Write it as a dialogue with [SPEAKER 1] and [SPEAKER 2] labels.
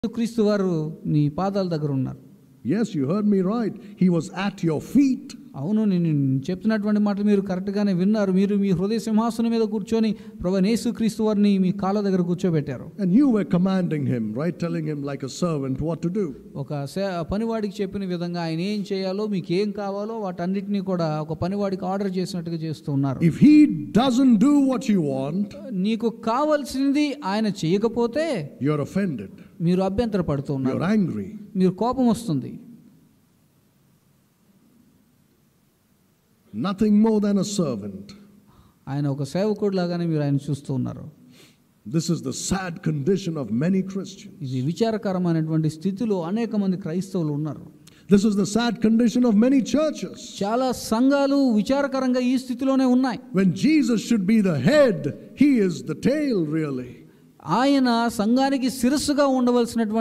[SPEAKER 1] క్రీస్తు వారు నీ పాదాల దగ్గర ఉన్నారు
[SPEAKER 2] Yes, you heard me right. He was at your feet.
[SPEAKER 1] అవును నేను చెప్తున్నటువంటి మాటలు మీరు కరెక్ట్గానే విన్నారు మీరు మీ హృదయ సింహాసనం మీద కూర్చొని ప్రభు యేసు క్రీస్తు వారిని మీ కాళ్ళ దగ్గర కూర్చోబెట్టారు
[SPEAKER 2] And you were commanding him, right? Telling him like a servant what to do.
[SPEAKER 1] ఒక సే పనివాడికి చెప్పిన విధంగా ఆయన ఏం చేయాలో మీకు ఏం కావాలో వాటన్నిటినీ కూడా ఒక పనివాడికి ఆర్డర్ చేసినట్టుగా చేస్తూ ఉన్నారు
[SPEAKER 2] If he doesn't do what you want,
[SPEAKER 1] నీకు కావాల్సింది ఆయన చేయకపోతే
[SPEAKER 2] you're offended.
[SPEAKER 1] మీరు అభ్యంతర పడుతూ ఉన్నారు
[SPEAKER 2] You're angry.
[SPEAKER 1] మీరు కోపం వస్తుంది
[SPEAKER 2] Nothing more than a servant.
[SPEAKER 1] ఆయన ఒక సేవకుడు లాగానే మీరు ఆయన చూస్తూ ఉన్నారు
[SPEAKER 2] This is the sad condition of many Christians.
[SPEAKER 1] ఇది విచారకరమైనటువంటి స్థితిలో అనేక మంది క్రైస్తవులు ఉన్నారు
[SPEAKER 2] This is the sad condition of many churches.
[SPEAKER 1] చాలా సంఘాలు విచారకరంగా ఈ స్థితిలోనే ఉన్నాయి
[SPEAKER 2] When Jesus should be the head, he is the tail, really.
[SPEAKER 1] ఆయన సంఘానికి శిరస్సుగా ఉండవలసినటువంటి